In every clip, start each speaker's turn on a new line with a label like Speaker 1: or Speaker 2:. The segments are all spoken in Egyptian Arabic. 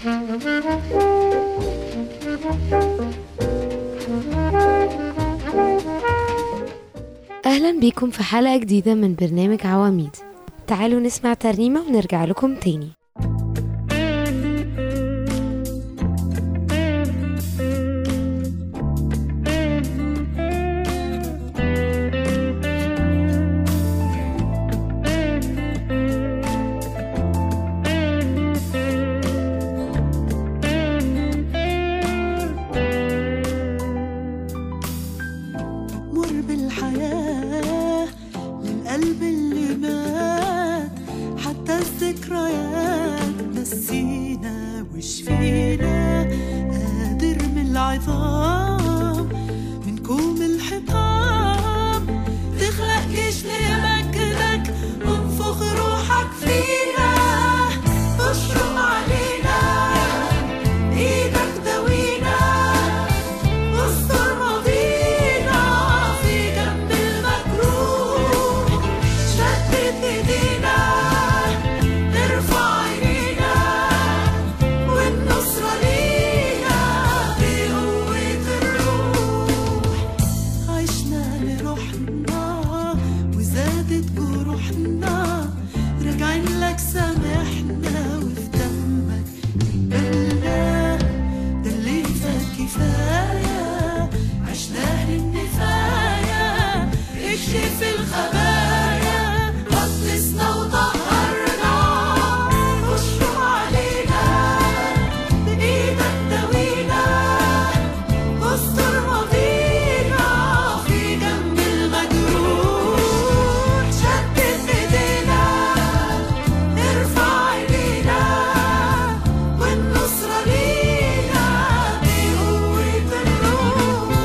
Speaker 1: أهلا بيكم في حلقة جديدة من برنامج عواميد تعالوا نسمع ترنيمة ونرجع لكم تاني
Speaker 2: مر بالحياة للقلب اللي مات حتى الذكريات نسينا وشفينا قادر من العظام من كوم الحطام تخلق جيش لمجدك وانفخ روحك فينا اشرق علينا ايدك دوينا واستر ماضينا في جنب المجروح شدد ايدينا نرفع عينينا والنصرة لينا بقوة الروح عشنا لروحنا وزادت جروحنا راجعين لك سامحنا وفي دمك قبلنا ده اللي فات كفاية عشناه للنفاية اكشف الخبايا قدسنا وطهرنا اشرق علينا بإيدك دوينا واستر ماضينا في جنب المجروح شدد ايدينا ارفع ايدينا والنصرة لينا بقوة الروح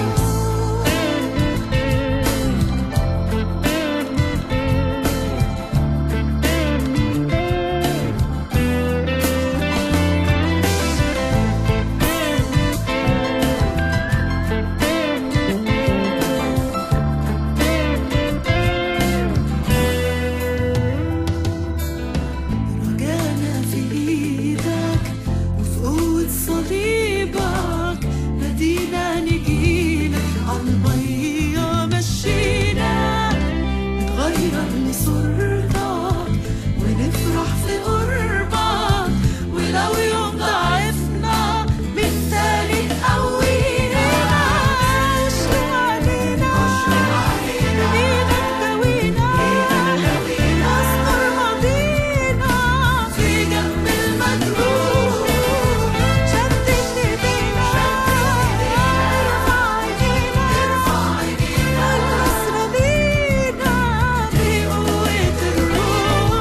Speaker 2: رجعنا في ايدك وفي قوة صليبك نادينا نجيلك عالمية مشينا نتغير لصورتك ونفرح في قربك ولو يوم ضعفنا من تاني قوينا اشرق علينا ايدك دوينا استر ماضينا في جنب المجروح شدد ايدينا ارفع ايدينا النصرة لينا بقوة الروح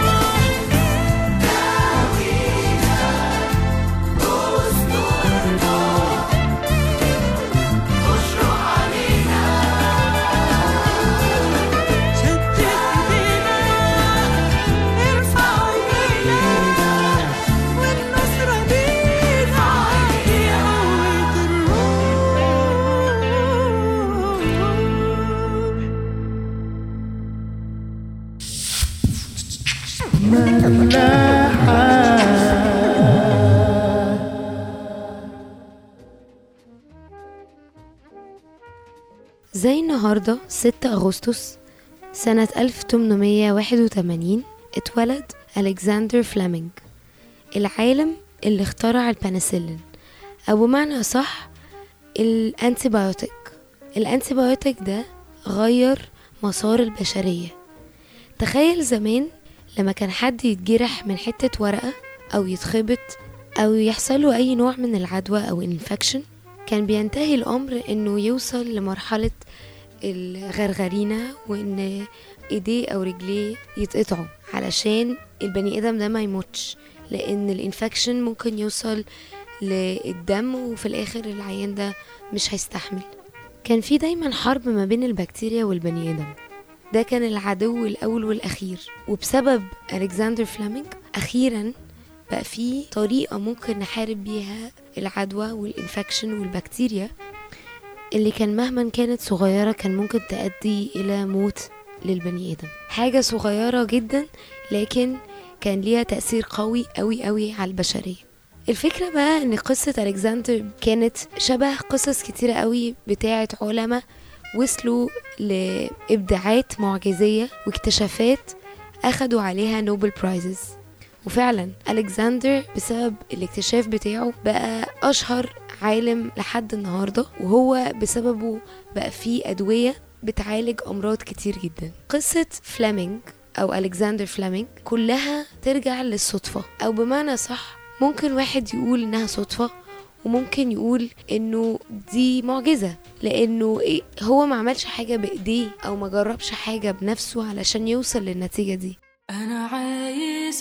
Speaker 2: داوينا استرنا اشرق علينا شدد ايدينا ارفع ايدينا والنصرة لينا بقوة الروح
Speaker 1: زي النهاردة 6 أغسطس سنة 1881 اتولد ألكسندر فليمنج العالم اللي اخترع البنسلين أو بمعنى صح الأنتيبيوتيك الأنتيبيوتيك ده غير مسار البشرية تخيل زمان لما كان حد يتجرح من حتة ورقة أو يتخبط أو يحصل له أي نوع من العدوى أو انفكشن كان بينتهي الأمر إنه يوصل لمرحلة الغرغرينة وإن إيديه أو رجليه يتقطعوا علشان البني آدم ده ما يموتش لأن الانفكشن ممكن يوصل للدم وفي الآخر العيان ده مش هيستحمل كان في دايما حرب ما بين البكتيريا والبني آدم ده كان العدو الأول والأخير وبسبب ألكسندر فليمنج أخيرا بقى في طريقة ممكن نحارب بيها العدوى والإنفكشن والبكتيريا اللي كان مهما كانت صغيرة كان ممكن تؤدي إلى موت للبني آدم حاجة صغيرة جدا لكن كان ليها تأثير قوي قوي قوي على البشرية الفكرة بقى ان قصة الكسندر كانت شبه قصص كتيرة قوي بتاعة علماء وصلوا لإبداعات معجزية واكتشافات أخدوا عليها نوبل برايزز وفعلا ألكسندر بسبب الاكتشاف بتاعه بقى أشهر عالم لحد النهاردة وهو بسببه بقى فيه أدوية بتعالج أمراض كتير جدا قصة فليمنج أو ألكسندر فليمنج كلها ترجع للصدفة أو بمعنى صح ممكن واحد يقول إنها صدفة وممكن يقول انه دي معجزة لانه إيه هو ما عملش حاجة بايديه او ما جربش حاجة بنفسه علشان يوصل للنتيجة دي
Speaker 2: أنا عايز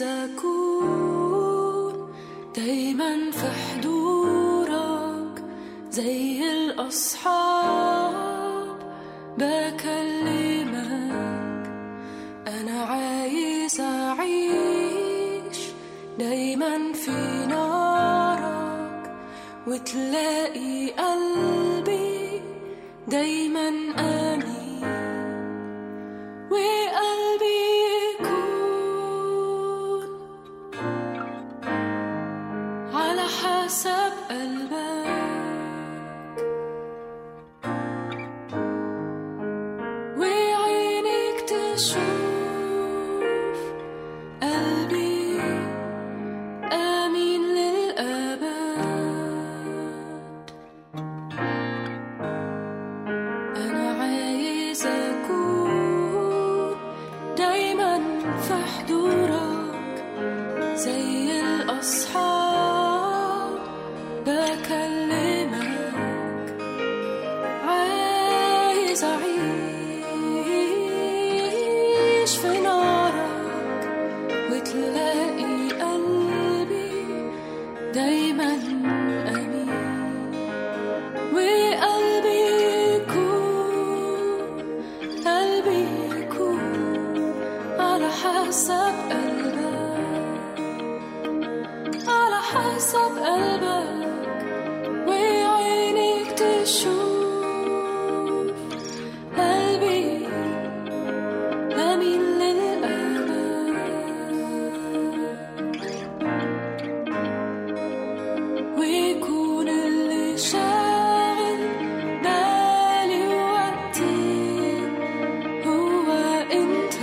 Speaker 2: أكون دايما في حضورك زي الأصحاب بكلمك أنا عايز أعيش دايما في نارك وتلاقي قلبي دايما أمين وقلبي يكون على حسب قلبك وعينك تشوف قلبي آمين للأبد أنا عايز أكون دايما في حضورك زي الأصحاب بكلمك عايز أعيش في نارك وتلاقي قلبي دايما أمين وقلبي يكون قلبي يكون على حسب قلبك على حسب قلبك وعينك تشوف قلبي أمين للأبد ويكون اللي شاغل بالي وقتي هو انت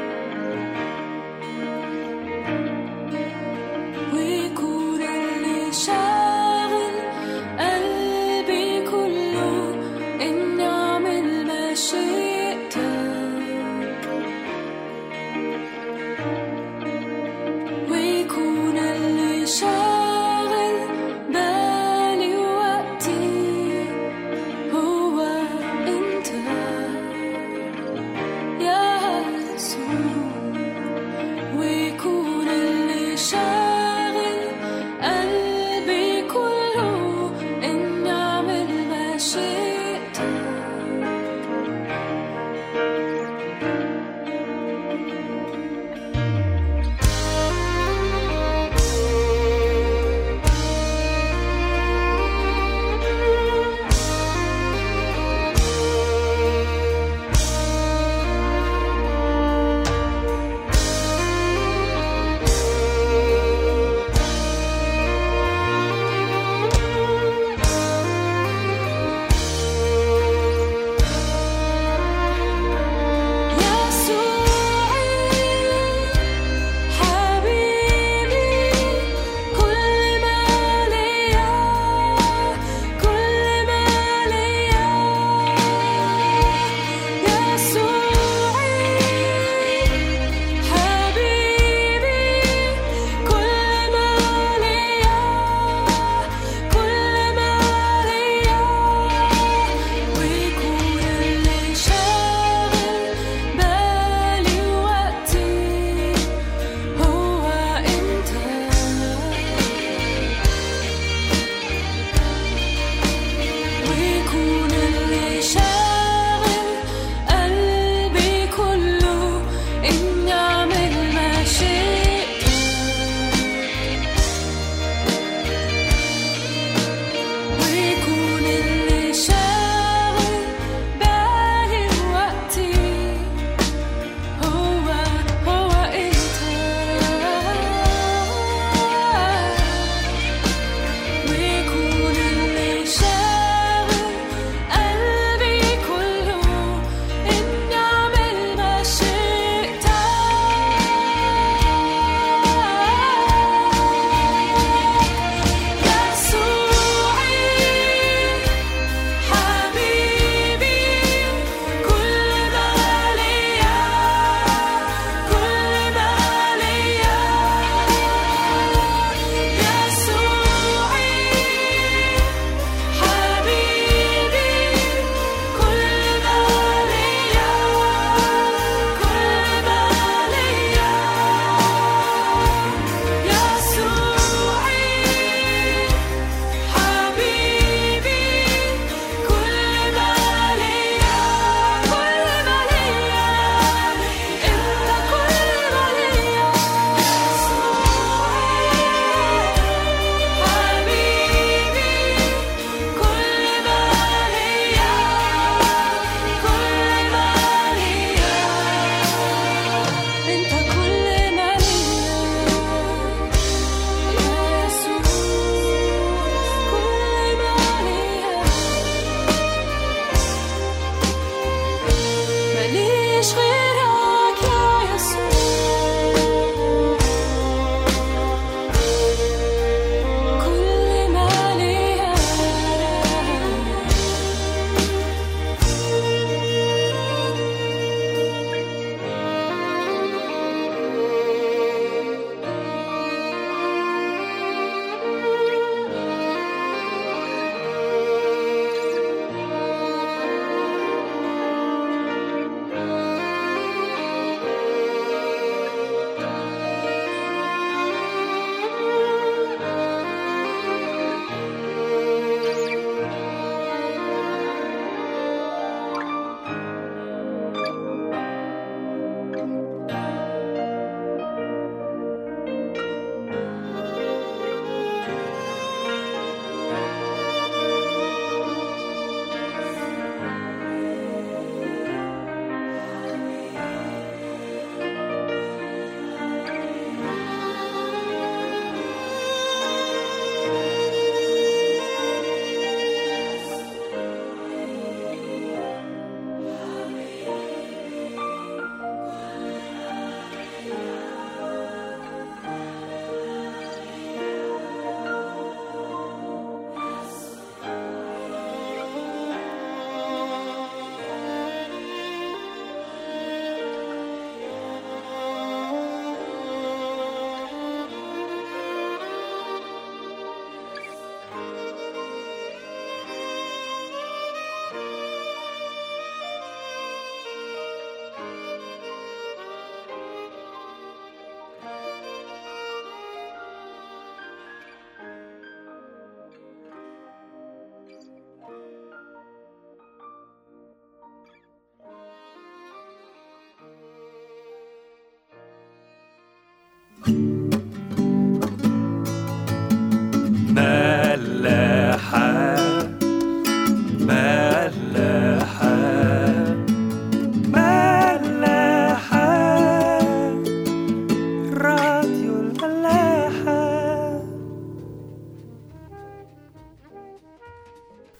Speaker 2: ويكون اللي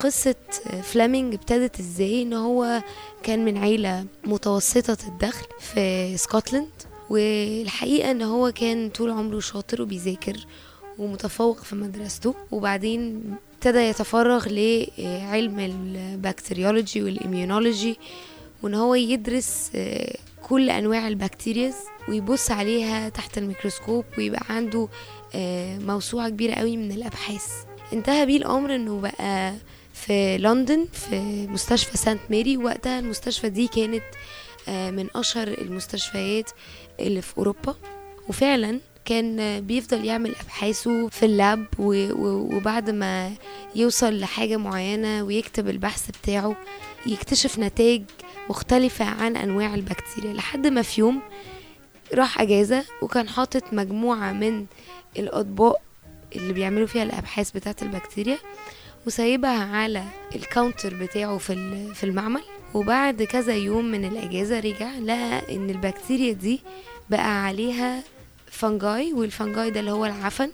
Speaker 1: قصة فلامينج ابتدت ازاي ان هو كان من عيلة متوسطة الدخل في سكوتلاند والحقيقة ان هو كان طول عمره شاطر وبيذاكر ومتفوق في مدرسته وبعدين ابتدى يتفرغ لعلم البكتيريولوجي والإميونولوجي وان هو يدرس آه، كل انواع البكتيرياز ويبص عليها تحت الميكروسكوب ويبقى عنده آه، موسوعة كبيرة قوي من الأبحاث انتهى بيه الأمر انه بقى في لندن في مستشفى سانت ماري وقتها المستشفى دي كانت آه، من أشهر المستشفيات اللي في أوروبا وفعلا كان آه، بيفضل يعمل أبحاثه في اللاب و- و- وبعد ما يوصل لحاجة معينة ويكتب البحث بتاعه يكتشف نتائج مختلفة عن أنواع البكتيريا لحد ما في يوم راح أجازة وكان حاطط مجموعة من الأطباق اللي بيعملوا فيها الأبحاث بتاعة البكتيريا وسايبها على الكاونتر بتاعه في ال- في المعمل وبعد كذا يوم من الأجازة رجع لقى إن البكتيريا دي بقى عليها فنجاي والفنجاي ده اللي هو العفن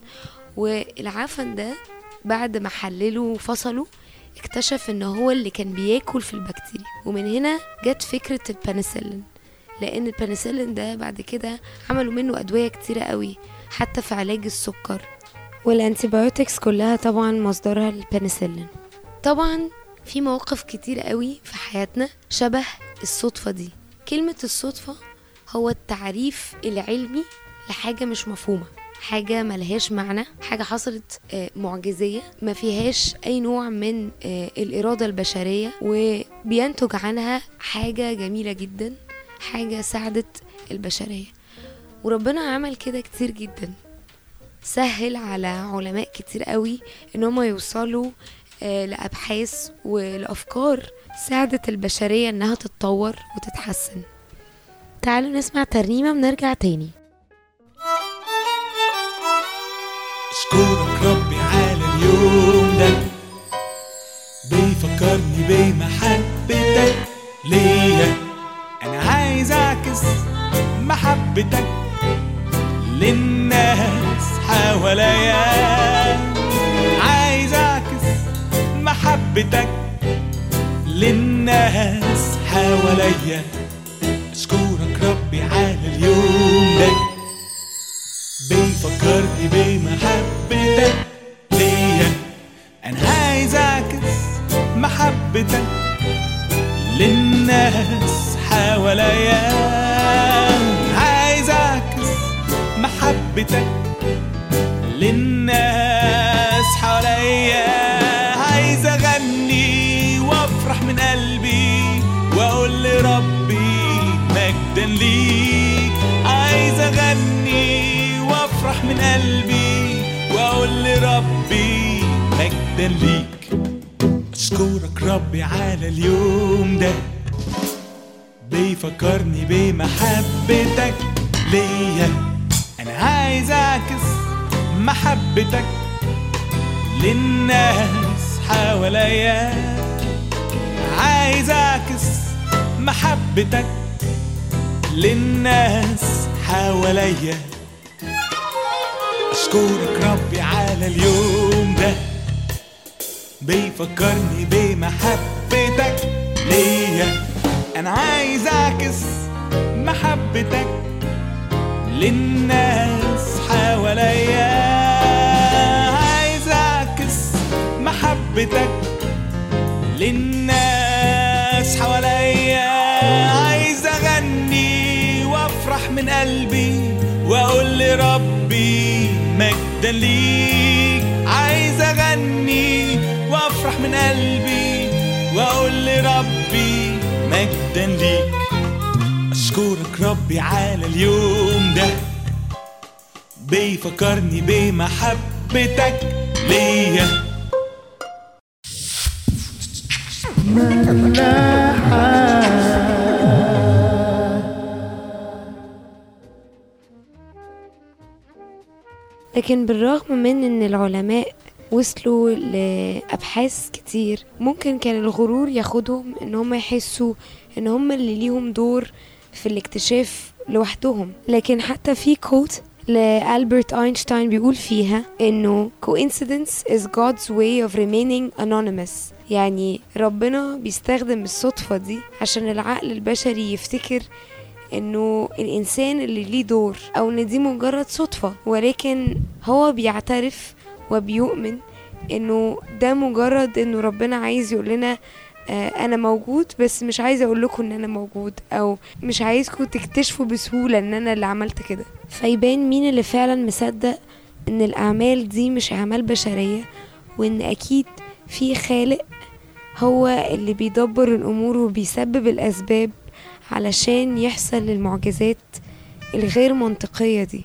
Speaker 1: والعفن ده بعد ما حلله وفصله اكتشف ان هو اللي كان بياكل في البكتيريا ومن هنا جت فكرة البنسلين لان البنسلين ده بعد كده عملوا منه ادوية كتيرة قوي حتى في علاج السكر والانتيبيوتكس كلها طبعا مصدرها البنسلين طبعا في مواقف كتير قوي في حياتنا شبه الصدفة دي كلمة الصدفة هو التعريف العلمي لحاجة مش مفهومة حاجة ملهاش معنى حاجة حصلت آه، معجزية ما فيهاش أي نوع من آه، الإرادة البشرية وبينتج عنها حاجة جميلة جدا حاجة ساعدت البشرية وربنا عمل كده كتير جدا سهل على علماء كتير قوي ان هم يوصلوا آه، لأبحاث ولأفكار ساعدت البشرية انها تتطور وتتحسن تعالوا نسمع ترنيمة ونرجع تاني
Speaker 3: اشكرك ربي على اليوم ده بيفكرني بمحبتك ليا انا عايز اعكس محبتك للناس حواليا عايز اعكس محبتك للناس حواليا اشكرك ربي على اليوم ده بيفكرني بمحبتك ليا انا عايز اعكس محبتك للناس حواليا عايز اعكس محبتك للناس حواليا عايز اغني وافرح من قلبي واقول لربي مجدا ليك عايز اغني وافرح من قلبي واقول لربي مجدا ليك اشكرك ربي على اليوم ده بيفكرني بمحبتك ليا انا عايز اعكس محبتك للناس حواليا عايز اعكس محبتك للناس حواليا اشكرك ربي على اليوم ده بيفكرني بمحبتك ليا انا عايز اعكس محبتك للناس حواليا عايز اعكس محبتك للناس حواليا عايز اغني وافرح من قلبي واقول لربي مجدا ليك عايز اغني وافرح من قلبي واقول لربي مجدا ليك اشكرك ربي على اليوم ده بيفكرني بمحبتك ليا
Speaker 1: لكن بالرغم من ان العلماء وصلوا لأبحاث كتير ممكن كان الغرور ياخدهم ان هم يحسوا ان هم اللي ليهم دور في الاكتشاف لوحدهم لكن حتى في كوت لألبرت أينشتاين بيقول فيها إنه coincidence is God's way of remaining anonymous يعني ربنا بيستخدم الصدفة دي عشان العقل البشري يفتكر انه الانسان اللي ليه دور او ان دي مجرد صدفة ولكن هو بيعترف وبيؤمن انه ده مجرد انه ربنا عايز يقول لنا آه، انا موجود بس مش عايزه اقول لكم ان انا موجود او مش عايزكم تكتشفوا بسهوله ان انا اللي عملت كده فيبان مين اللي فعلا مصدق ان الاعمال دي مش اعمال بشريه وان اكيد في خالق هو اللي بيدبر الامور وبيسبب الاسباب علشان يحصل المعجزات الغير منطقيه دي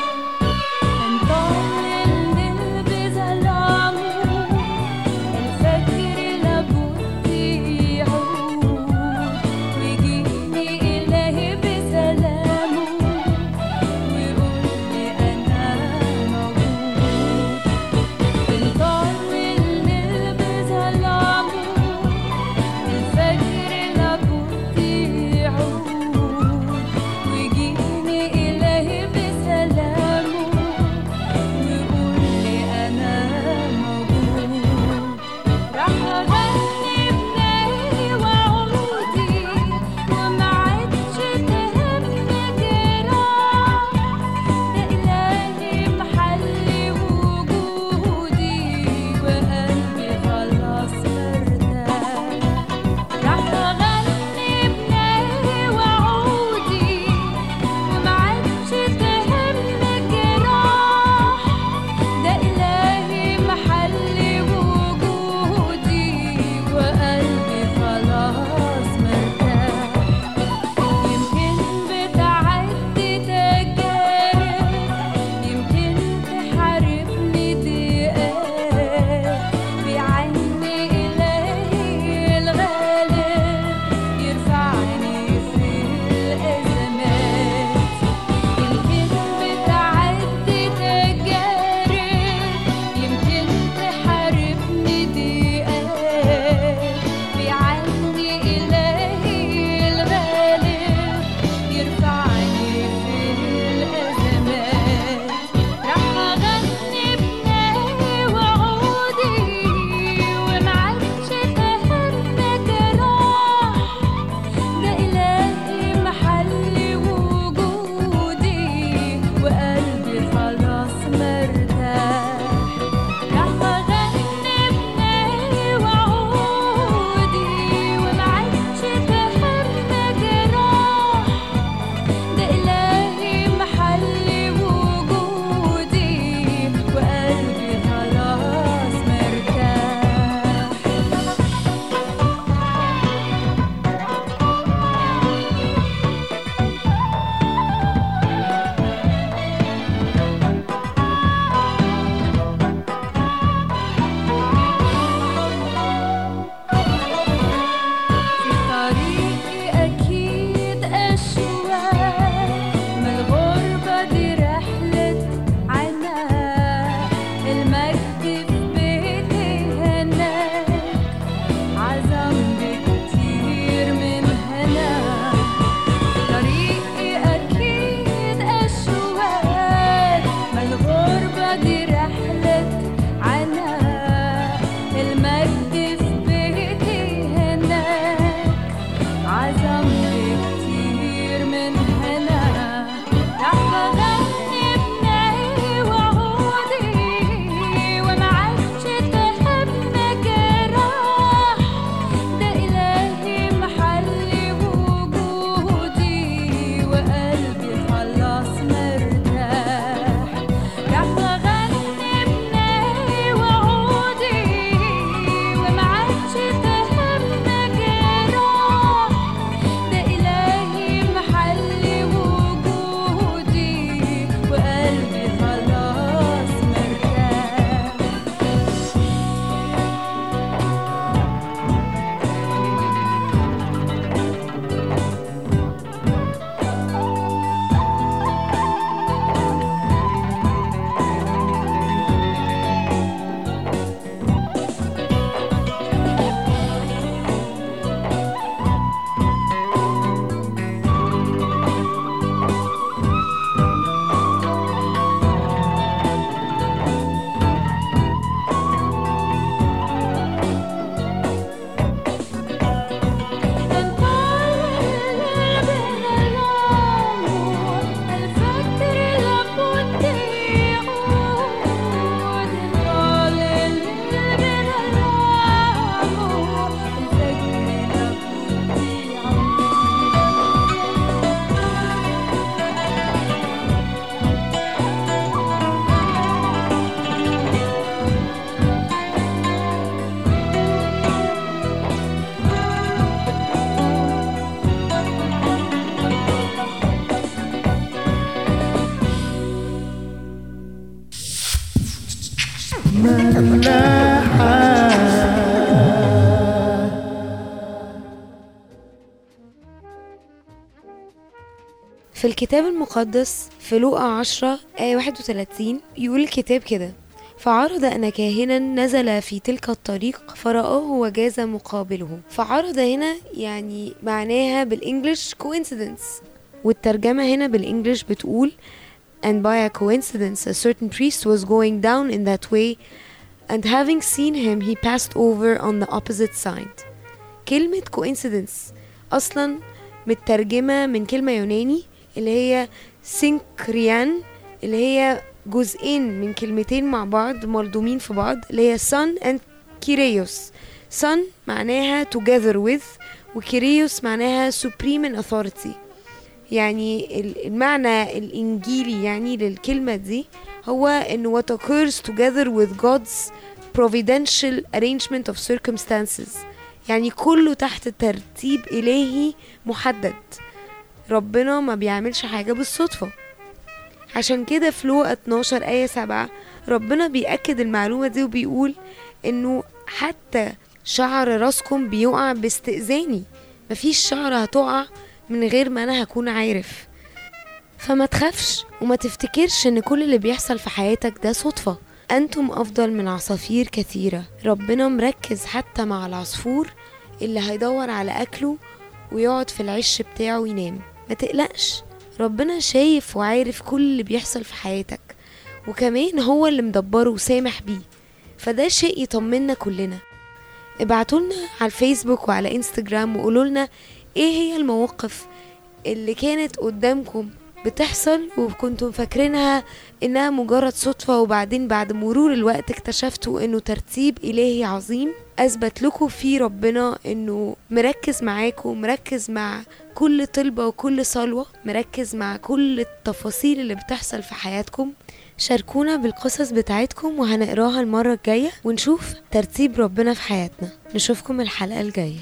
Speaker 2: En bollen vill vi så långt En
Speaker 1: في الكتاب المقدس في لوقا 10 آية 31 يقول الكتاب كده فعرض أن كاهنا نزل في تلك الطريق فرآه وجاز مقابله فعرض هنا يعني معناها بالإنجليش coincidence والترجمة هنا بالإنجليش بتقول and by a coincidence a certain priest was going down in that way and having seen him he passed over on the opposite side كلمة coincidence أصلا مترجمة من كلمة يوناني اللي هي سينكريان اللي هي جزئين من كلمتين مع بعض ملضومين في بعض اللي هي sun and كيريوس sun معناها together with وكيريوس معناها supreme in authority يعني ال- المعنى الإنجيلي يعني للكلمة دي هو إن what occurs together with God's providential arrangement of circumstances يعني كله تحت ترتيب إلهي محدد ربنا ما بيعملش حاجة بالصدفة عشان كده في لوقا 12 آية 7 ربنا بيأكد المعلومة دي وبيقول إنه حتى شعر راسكم بيقع باستئذاني مفيش شعر هتقع من غير ما أنا هكون عارف فما تخافش وما تفتكرش إن كل اللي بيحصل في حياتك ده صدفة أنتم أفضل من عصافير كثيرة ربنا مركز حتى مع العصفور اللي هيدور على أكله ويقعد في العش بتاعه وينام ما تقلقش ربنا شايف وعارف كل اللي بيحصل في حياتك وكمان هو اللي مدبره وسامح بيه فده شيء يطمنا كلنا ابعتولنا على الفيسبوك وعلى انستجرام وقولولنا ايه هي المواقف اللي كانت قدامكم بتحصل وكنتم فاكرينها انها مجرد صدفة وبعدين بعد مرور الوقت اكتشفتوا انه ترتيب الهي عظيم اثبت لكم فيه ربنا انه مركز معاكم مركز مع كل طلبة وكل صلوة مركز مع كل التفاصيل اللي بتحصل في حياتكم شاركونا بالقصص بتاعتكم وهنقراها المرة الجاية ونشوف ترتيب ربنا في حياتنا نشوفكم الحلقة الجاية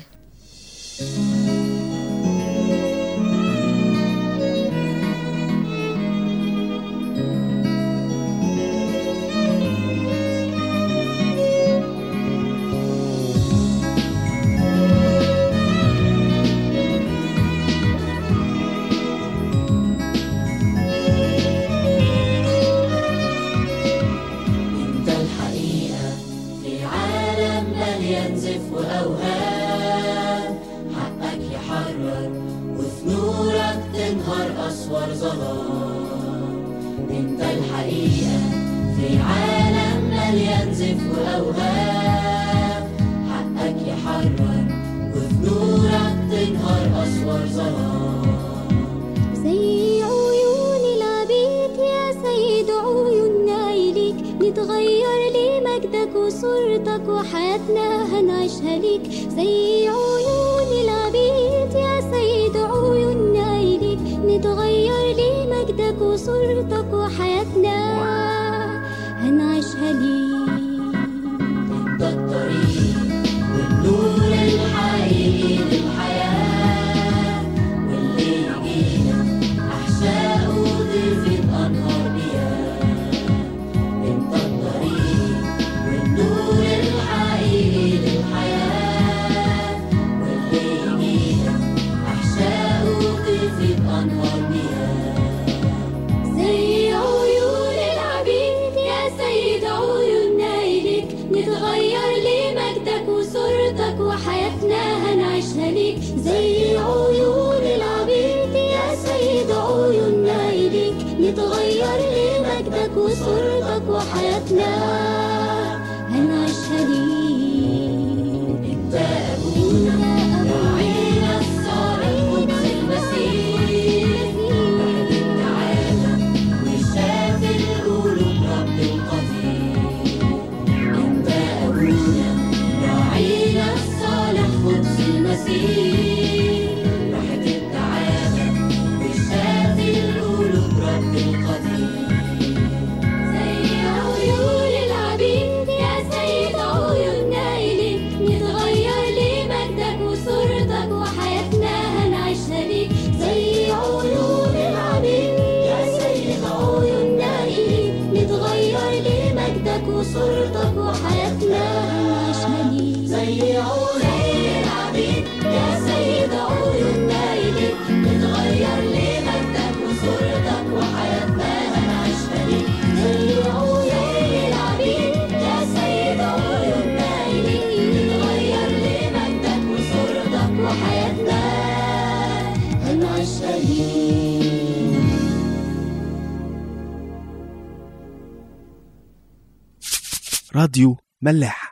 Speaker 4: انت الحقيقة في عالم مليان زف وأوهام حقك يحرر وفي نورك تنهار أسوار ظلام انت الحقيقة في عالم مليان زف وأوهام حقك يحرر وفي نورك تنهار أسوار ظلام
Speaker 5: زي عيون العبيد يا سيد عيوننا إليك نتغير لمجدك وصورتك وحياتنا هنعيشها ليك زي عيون العبيد يا سيد عيوننا إليك نتغير لمجدك وصورتك وحياتنا هنعيشها ليك
Speaker 4: انت الطريق والنور الحقيقي للحياة واللي يجينا أحشاء وضيفين أنهار مياه انت الطريق والنور الحقيقي للحياة واللي الحياة هنعيشها ليه
Speaker 6: راديو ملاح